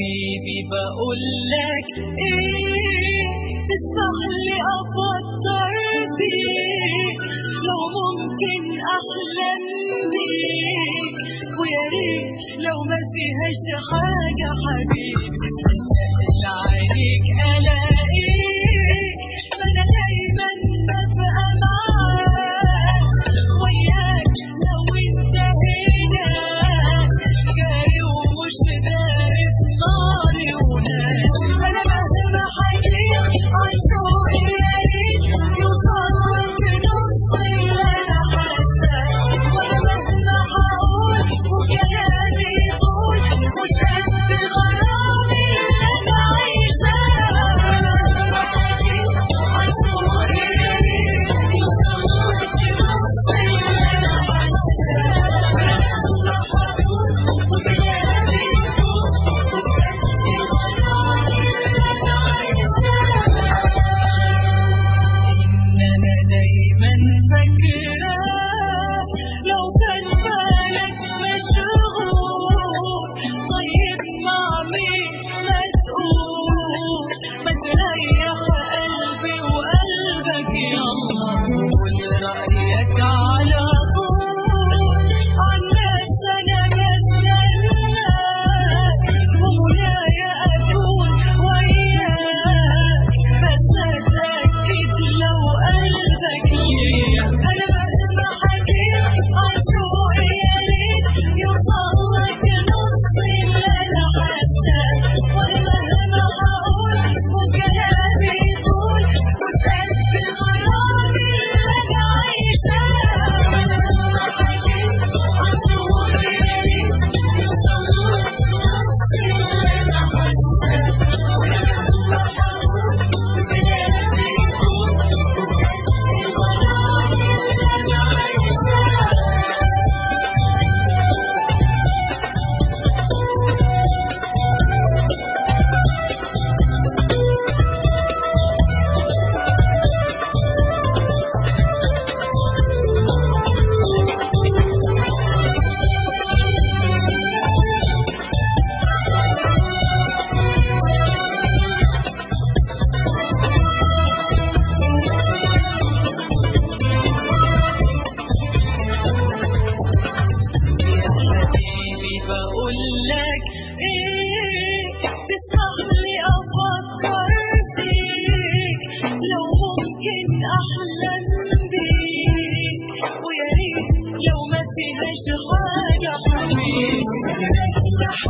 حبيبي بقول لك ايه تسمح لي افكر فيك لو ممكن احلم بيك ويا ريت لو ما فيهاش حاجه حبيبي اشتاق لعينيك الاقيك فانا دايما ببقى معاك وياك لو انت هنا جاي ومش دارت ناري ونار انا مهما حكيت عن شوقي يا ريت يوصلك نص اللي انا حاساه وانا مهما هقول وكلامي يطول مش قد الغرام اللي انا عايشاه مهما حكيت عن شوقي يا ريت يوصلك نص اللي انا حاساه وانا مهما هقول وكلامي يطول مش قد الغرام اللي انا عايشاه إن أنا دايما فاكرة لو كان بالك مشغول طيب مع مين ما تقول ما تريح قلبي وقلبك يلا قول رأيك على طول عن نفسي أنا بستناك ومولاي أكون وياك بس أتأكد لو قلبك ليا أنا مهما حكيت عن شوقي يا ريت يوصلك نص اللي أنا حاساه وأنا مهما هقول وكلامي يطول مش قد الغرام اللي أنا عايشاه أنا مهما حكيت عن شوقي يا ريت يوصلك نص اللي أنا حاساه وأنا مهما هقول وكلامي يطول مش قد الغرام اللي أنا عايشاه يا حبيبي بقول لك ايه تسمح لي افكر فيك لو ممكن احلم بيك ويا ريت لو ما فيهاش حاجه حبيبي